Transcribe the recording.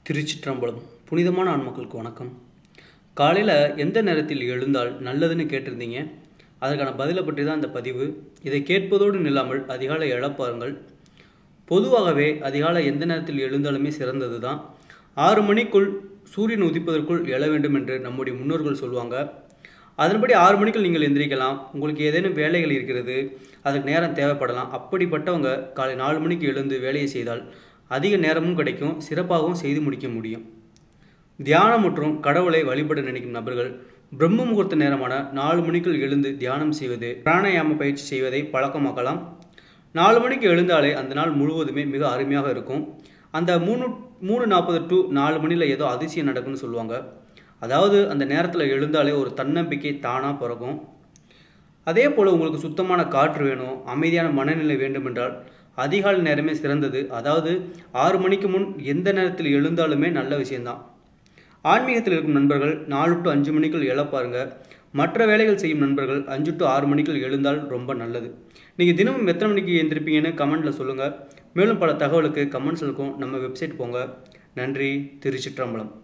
திருச்சிற்றம்பலம் புனிதமான ஆன்மக்களுக்கு வணக்கம் காலையில் எந்த நேரத்தில் எழுந்தால் நல்லதுன்னு கேட்டிருந்தீங்க அதற்கான பதிலை பற்றி தான் இந்த பதிவு இதை கேட்பதோடு நில்லாமல் அதிகாலை எழப்பாருங்கள் பொதுவாகவே அதிகாலை எந்த நேரத்தில் எழுந்தாலுமே சிறந்தது தான் ஆறு மணிக்குள் சூரியன் உதிப்பதற்குள் எழ வேண்டும் என்று நம்முடைய முன்னோர்கள் சொல்லுவாங்க அதன்படி ஆறு மணிக்குள் நீங்கள் எந்திரிக்கலாம் உங்களுக்கு ஏதேனும் வேலைகள் இருக்கிறது அதுக்கு நேரம் தேவைப்படலாம் அப்படிப்பட்டவங்க காலை நாலு மணிக்கு எழுந்து வேலையை செய்தால் அதிக நேரமும் கிடைக்கும் சிறப்பாகவும் செய்து முடிக்க முடியும் தியானம் மற்றும் கடவுளை வழிபட நினைக்கும் நபர்கள் பிரம்ம முகூர்த்த நேரமான நாலு மணிக்குள் எழுந்து தியானம் செய்வது பிராணாயாம பயிற்சி செய்வதை பழக்கமாக்கலாம் நாலு மணிக்கு எழுந்தாலே அந்த நாள் முழுவதுமே மிக அருமையாக இருக்கும் அந்த மூணு மூணு நாற்பது டு நாலு மணியில் ஏதோ அதிசயம் நடக்கும்னு சொல்லுவாங்க அதாவது அந்த நேரத்தில் எழுந்தாலே ஒரு தன்னம்பிக்கை தானாக பிறக்கும் அதே போல் உங்களுக்கு சுத்தமான காற்று வேணும் அமைதியான மனநிலை வேண்டுமென்றால் அதிகாலை நேரமே சிறந்தது அதாவது ஆறு மணிக்கு முன் எந்த நேரத்தில் எழுந்தாலுமே நல்ல விஷயம்தான் ஆன்மீகத்தில் இருக்கும் நண்பர்கள் நாலு டு அஞ்சு மணிக்குள் எழப்பாருங்க மற்ற வேலைகள் செய்யும் நண்பர்கள் அஞ்சு டு ஆறு மணிக்குள் எழுந்தால் ரொம்ப நல்லது நீங்கள் தினமும் எத்தனை மணிக்கு எழுந்திருப்பீங்கன்னு கமெண்ட்டில் சொல்லுங்கள் மேலும் பல தகவலுக்கு கமெண்ட்ஸ் இருக்கும் நம்ம வெப்சைட் போங்க நன்றி திருச்சிற்றம்பலம்